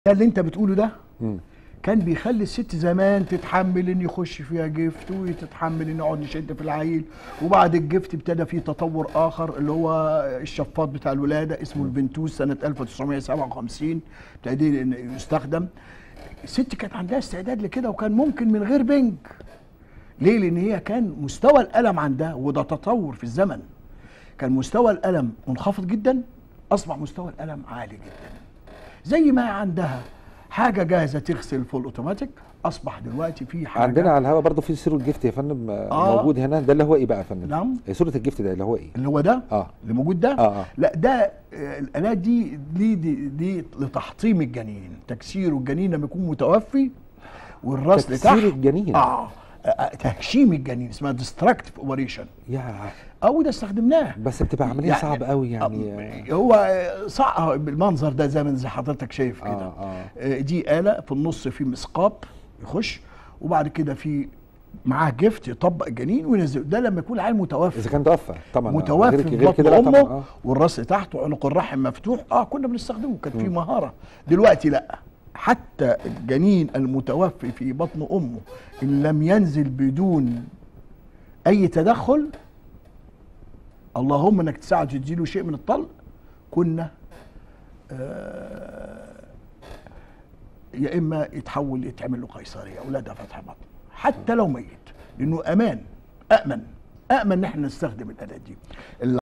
ده اللي انت بتقوله ده مم. كان بيخلي الست زمان تتحمل ان يخش فيها جفت وتتحمل ان يقعد نشد في العيل وبعد الجفت ابتدى في تطور اخر اللي هو الشفاط بتاع الولاده اسمه البنتوز سنه 1957 ابتدى إن يستخدم الست كانت عندها استعداد لكده وكان ممكن من غير بنج ليه لان هي كان مستوى الالم عندها وده تطور في الزمن كان مستوى الالم منخفض جدا اصبح مستوى الالم عالي جدا زي ما عندها حاجه جاهزه تغسل فول اوتوماتيك اصبح دلوقتي في حاجه عندنا على الهواء برضه في صوره جفت يا فندم آه. آه. موجود هنا ده اللي هو ايه بقى يا فندم؟ نعم. إيه صوره الجفت ده اللي هو ايه؟ اللي هو ده اه اللي موجود ده آه، آه. لا ده آه، الالات دي دي دي, دي لتحطيم الجنين تكسير الجنين لما يكون متوفي والراس تكسير لتحت الجنين. اه آه، تهشيم الجنين اسمها ديستراكتيف اوبريشن يا او ده استخدمناه بس بتبقى عمليه يعني- صعبه قوي يعني آه، هو صعب بالمنظر ده زي ما زي حضرتك شايف كده آه، آه. آه، دي آلة في النص في مسقاب يخش وبعد كده في معاه جفت يطبق الجنين وينزل ده لما يكون العيل متوفي اذا كان توفى طبعا آه. متوفي غير- في غير بطن كده لا امه طبعا اه والراس تحت وعنق الرحم مفتوح اه كنا بنستخدمه كان في مهاره دلوقتي لا حتى الجنين المتوفي في بطن امه ان لم ينزل بدون اي تدخل اللهم انك تساعد تديله شيء من الطلق كنا آه يا اما يتحول يتعمل له قيصريه اولادها فتح بطن حتى لو ميت لانه امان امن امن ان احنا نستخدم الالات دي